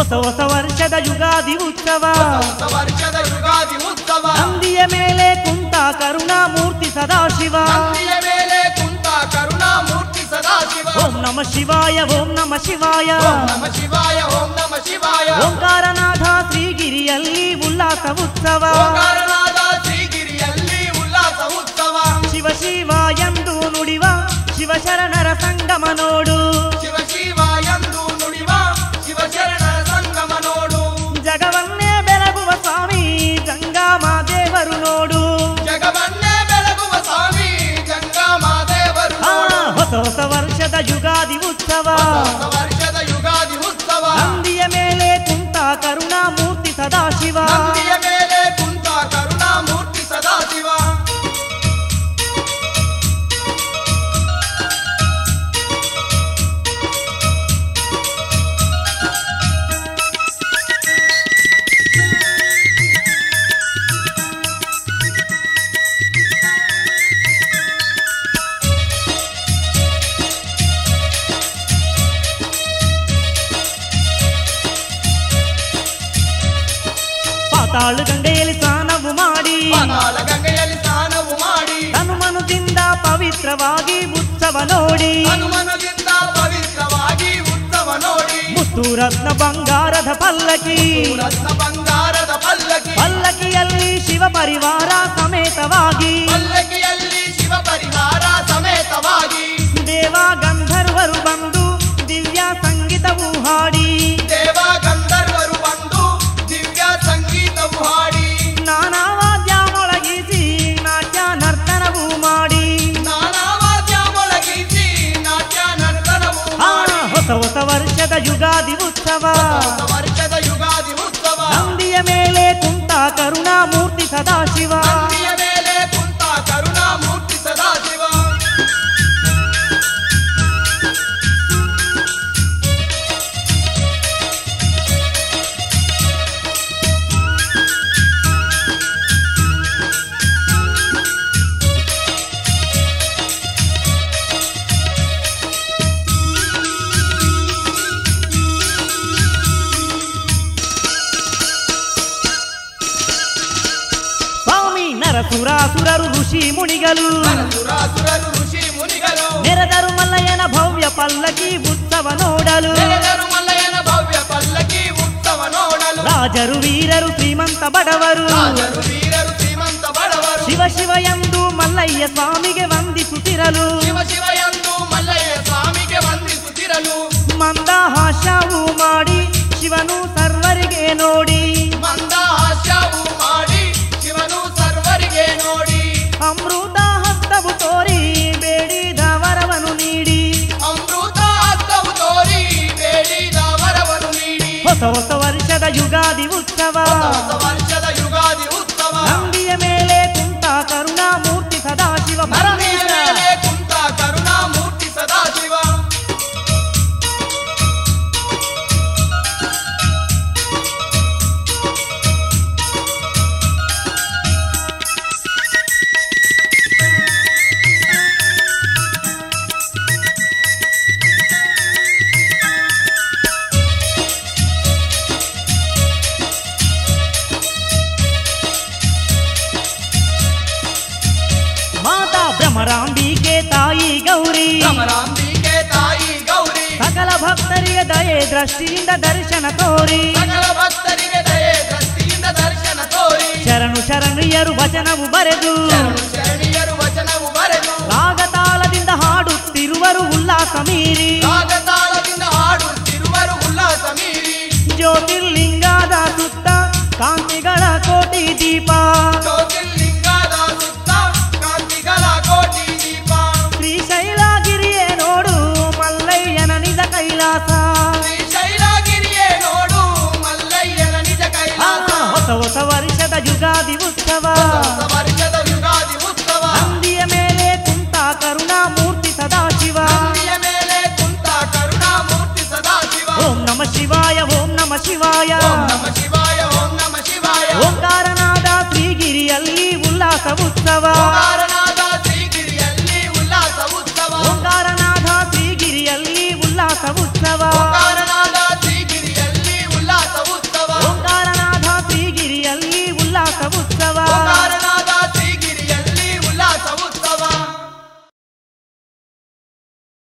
ಹೊಸ ಹೊಸ ವರ್ಷದ ಯುಗಾದಿ ಉತ್ಸವ ಹೊಸ ವರ್ಷದ ಯುಗಾದಿ ಉತ್ಸವ ನಂದಿಯ ಮೇಲೆ ಕುಂತ ಕರುಣಾಮೂರ್ತಿ ಸದಾಶಿವ ನಂದಿಯ ಮೇಲೆ ಕುಂತ ಕರುಣಾಮೂರ್ತಿ ಸದಾಶಿವ ಓಂ ನಮ ಶಿವಾಯ ಓಂ ನಮ ಶಿವಾಯ ಓಂ ನಮ ಶಿವಾಯ ಓಂ ನಮ ಶಿವಾಯ ಓಂಕಾರನಾಥ ಶ್ರೀಗಿರಿಯಲ್ಲಿ ಉಲ್ಲಾಸ ಉತ್ಸವ ಓಂಕಾರನಾದ ಶ್ರೀಗಿರಿಯಲ್ಲಿ ಉಲ್ಲಾಸ ಉತ್ಸವ ಶಿವ ಶಿವ ಎಂದು ನುಡಿವ ಶಿವಶರಣರ ಸಂಗಮ ನೋಡು ಶಿವ ಶಿವ ಎಂದು ನುಡಿವ ಶಿವಶರಣರ ಸಂಗಮ ನೋಡು ಜಗವನ್ನೇ ಬೆಳಗುವ ಸ್ವಾಮಿ ಗಂಗಾಮ ದೇವರು ನೋಡು ಜಗವನ್ನೇ ಬೆಳಗುವ ಸ್ವಾಮಿ ಗಂಗಾಮಾದೇವರು ಆ, ನೋಡು ಹೊಸ ಹೊಸ ವರ್ಷದ ಯುಗಾದಿ ಉತ್ಸವ ಹೊಸ ವರ್ಷದ ಯುಗಾದಿ ಉತ್ಸವ ನಂದಿಯ ಮೇಲೆ ಕುಂತ ಕರುಣಾಮೂರ್ತಿ ಸದಾಶಿವ ನಂದಿಯ ಮೇಲೆ ಕುಂತ ಕರುಣಾಮೂರ್ತಿ ಸದಾಶಿವ ಪಾತಾಳು ಗಂಗೆಯಲ್ಲಿ ಸ್ನಾನವು ಮಾಡಿ ಪಾತಾಳ ಗಂಗೆಯಲ್ಲಿ ಸ್ನಾನವು ಮಾಡಿ ಹನುಮನುದಿಂದ ಪವಿತ್ರವಾಗಿ ಉತ್ಸವ ನೋಡಿ ಹನುಮನದಿಂದ ಪವಿತ್ರವಾಗಿ ಉತ್ಸವ ನೋಡಿ ಮುತ್ತು ರತ್ನ ಬಂಗಾರದ ಪಲ್ಲಕಿ ರತ್ನ ಬಂಗಾರದ ಪಲ್ಲಕಿ ಪಲ್ಲಕಿಯಲ್ಲಿ ಶಿವ ಪರಿವಾರ ಸಮೇತವಾಗಿ ಪಲ್ಲಕಿಯಲ್ಲಿ ಶಿವ ಪರಿವಾರ ಸಮೇತವಾಗಿ ದೇವ ಗಂಧರ್ವರು ಬಂದು ದಿವ್ಯ ಸಂಗೀತವು ಹಾಡಿ ದೇವ ಗಂಧರ್ವರು ಬಂದು ದಿವ್ಯ ಸಂಗೀತವು ಹಾಡಿ ನಾನಾ ವಾದ್ಯ ಮೊಳಗಿಸಿ ನಾಟ್ಯ ನರ್ತನವು ಮಾಡಿ ನಾನಾ ವಾದ್ಯ ಮೊಳಗಿಸಿ ನಾಟ್ಯ ನರ್ತನವು ಆ, ಮಾಡಿ ಹೊಸ ಹೊಸ ವರ್ಷದ ಯುಗಾದಿ ಉತ್ಸವ ಹೊಸ ವರ್ಷದ ಯುಗಾದಿ ಉತ್ಸವ ನಂದಿಯ ಮೇಲೆ ಕುಂತ ಕರುಣಾಮೂರ್ತಿ ಸದಾಶಿವ ನಂದಿಯ ಮೇಲೆ ಕುಂತ ಕರುಣಾಮೂರ್ತಿ ಸದಾಶಿವ ಸ್ವಾಮಿ ನರಸುರಾಸುರರು ಋಷಿ ಮುನಿಗಳು ಸುರಾಸುರರು ಋಷಿ ಮುನಿಗಳು ನೆರೆದರು ಮಲ್ಲಯ್ಯನ ಭವ್ಯ ಪಲ್ಲಕಿ ಉತ್ಸವ ನೋಡಲು ನೆರೆದರು ಮಲ್ಲಯ್ಯನ ಭವ್ಯ ಪಲ್ಲಕಿ ಉತ್ಸವ ನೋಡಲು ರಾಜರು ವೀರರು ಶ್ರೀಮಂತ ಬಡವರು ರಾಜರು ವೀರರು ಶ್ರೀಮಂತ ಬಡವರು ಶಿವ ಶಿವ ಎಂದು ಮಲ್ಲಯ್ಯ ಸ್ವಾಮಿಗೆ ವಂದಿಸುತ್ತಿರಲು ಶಿವ ಶಿವ ಎಂದು ಮಲ್ಲಯ್ಯ ಸ್ವಾಮಿಗೆ ವಂದಿಸುತ್ತಿರಲು ಮಂದಹಾಸ್ಯವು ಮಾಡಿ ಶಿವನು ಸರ್ವರಿಗೆ ನೋಡಿ ಮಂದಹಾಸ್ಯವು ಮಾಡಿ ಶಿವನು ಸರ್ವರಿಗೆ ನೋಡಿ ಅಮೃತ ಹಸ್ತವು ತೋರಿ ಬೇಡಿದ ವರವನು ನೀಡಿ ಅಮೃತ ಹಸ್ತವು ತೋರಿ ಬೇಡಿದ ವರವನ್ನು ನೀಡಿ ಹೊಸ ಹೊಸ ವರ್ಷದ ಯುಗಾದಿ ಉತ್ಸವ ಹೊಸ ವರ್ಷದ ಯುಗಾದಿ ಉತ್ಸವ ನಂದಿಯ ಮೇಲೆ ಕುಂತ ಕರುಣಾಮೂರ್ತಿ ಸದಾಶಿವ ನಂದಿಯ ಪರಮೇಶ್ವರ ಮೇಲೆ ಕುಂತ ಕರುಣಾಮೂರ್ತಿ ಸದಾಶಿವ ಮಾತಾ ಭ್ರಮರಾಂಬಿಕೆ ತಾಯಿ ಗೌರಿ ಭ್ರಮರಾಂಬಿಕೆ ತಾಯಿ ಗೌರಿ ಸಕಲ ಭಕ್ತರಿಗೆ ದಯೆ ದೃಷ್ಟಿಯಿಂದ ದರ್ಶನ ತೋರಿ ಸಕಲ ಭಕ್ತರಿಗೆ ದಯೆ ದೃಷ್ಟಿಯಿಂದ ದರ್ಶನ ತೋರಿ ಶರಣು ಶರಣೀಯರು ವಚನವು ಬರೆದು ಶರಣು ಶರಣೀಯರು ವಚನವು ಬರೆದು ರಾಗತಾಳದಿಂದ ಹಾಡುತ್ತಿರುವರು ಉಲ್ಲಾಸ ಮೀರಿ ರಾಗತಾಳದಿಂದ ಹಾಡುತ್ತಿರುವರು ಉಲ್ಲಾಸ ಮೀರಿ ಜ್ಯೋತಿರ್ಲಿಂಗದ ಸುತ್ತ ಕಾಂತಿಗಳ ಕೋಟಿ ದೀಪ ಜ್ಯೋತಿರ್ಲಿಂಗದ ಸುತ್ತ ಕಾಂತಿಗಳ ಕೋಟಿ ದೀಪ ಶ್ರೀಶೈಲಗಿರಿಯೇ ನೋಡು ಮಲ್ಲಯ್ಯನ ನಿಜ ಕೈಲಾಸ ಶ್ರೀಶೈಲಗಿರಿಯೇ ನೋಡು ಮಲ್ಲಯ್ಯನ ನಿಜ ಆ, ಕೈಲಾಸ ಹೊಸ ಹೊಸ ವರ್ಷದ ಯುಗಾದಿ ಉತ್ಸವ ಹೊಸ ವರ್ಷದ ಯುಗಾದಿ ಉತ್ಸವ ನಂದಿಯ ಮೇಲೆ ಕುಂತ ಕರುಣಾಮೂರ್ತಿ ಸದಾಶಿವ ನಂದಿಯ ಮೇಲೆ ಕುಂತ ಕರುಣಾಮೂರ್ತಿ ಸದಾಶಿವ ಓಂ ನಮ ಶಿವಾಯ ಓಂ ನಮ ಶಿವಾಯ ಓಂ ನಮ ಶಿವಾಯ ಓಂ ನಮ ಶಿವಾಯ ಓಂಕಾರನಾದ ಶ್ರೀಗಿರಿಯಲ್ಲಿ ಉಲ್ಲಾಸ ಉತ್ಸವ ಓಂಕಾರ